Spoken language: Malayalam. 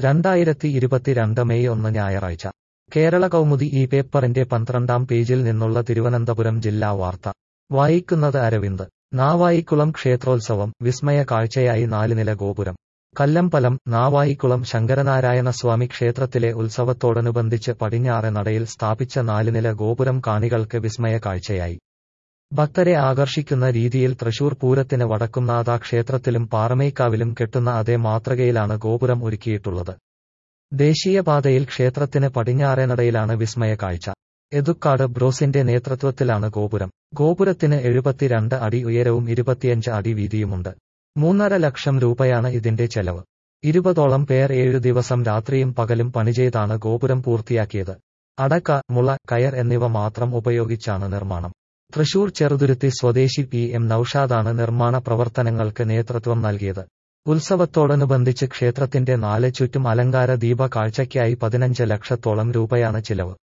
രണ്ടായിരത്തി ഇരുപത്തിരണ്ട് മെയ് ഒന്ന് ഞായറാഴ്ച കേരള കൗമുദി ഈ പേപ്പറിന്റെ പന്ത്രണ്ടാം പേജിൽ നിന്നുള്ള തിരുവനന്തപുരം ജില്ലാ വാർത്ത വായിക്കുന്നത് അരവിന്ദ് നാവായിക്കുളം ക്ഷേത്രോത്സവം വിസ്മയ കാഴ്ചയായി നാലുനില ഗോപുരം കല്ലമ്പലം നാവായിക്കുളം ശങ്കരനാരായണസ്വാമി ക്ഷേത്രത്തിലെ ഉത്സവത്തോടനുബന്ധിച്ച് പടിഞ്ഞാറെ നടയിൽ സ്ഥാപിച്ച നാലുനില ഗോപുരം കാണികൾക്ക് വിസ്മയ കാഴ്ചയായി ഭക്തരെ ആകർഷിക്കുന്ന രീതിയിൽ തൃശൂർ പൂരത്തിന് വടക്കുംനാഥ ക്ഷേത്രത്തിലും പാറമേക്കാവിലും കെട്ടുന്ന അതേ മാതൃകയിലാണ് ഗോപുരം ഒരുക്കിയിട്ടുള്ളത് ദേശീയപാതയിൽ ക്ഷേത്രത്തിന് പടിഞ്ഞാറെ നടയിലാണ് വിസ്മയ കാഴ്ച എതുക്കാട് ബ്രോസിന്റെ നേതൃത്വത്തിലാണ് ഗോപുരം ഗോപുരത്തിന് എഴുപത്തിരണ്ട് അടി ഉയരവും ഇരുപത്തിയഞ്ച് അടി വീതിയുമുണ്ട് മൂന്നര ലക്ഷം രൂപയാണ് ഇതിന്റെ ചെലവ് ഇരുപതോളം പേർ ഏഴു ദിവസം രാത്രിയും പകലും പണിചെയ്താണ് ഗോപുരം പൂർത്തിയാക്കിയത് അടക്ക മുള കയർ എന്നിവ മാത്രം ഉപയോഗിച്ചാണ് നിർമ്മാണം തൃശൂർ ചെറുതുരുത്തി സ്വദേശി പി എം നൌഷാദാണ് നിർമ്മാണ പ്രവർത്തനങ്ങൾക്ക് നേതൃത്വം നൽകിയത് ഉത്സവത്തോടനുബന്ധിച്ച് ക്ഷേത്രത്തിന്റെ നാല് ചുറ്റും അലങ്കാര ദീപ കാഴ്ചയ്ക്കായി പതിനഞ്ച് ലക്ഷത്തോളം രൂപയാണ് ചിലവ്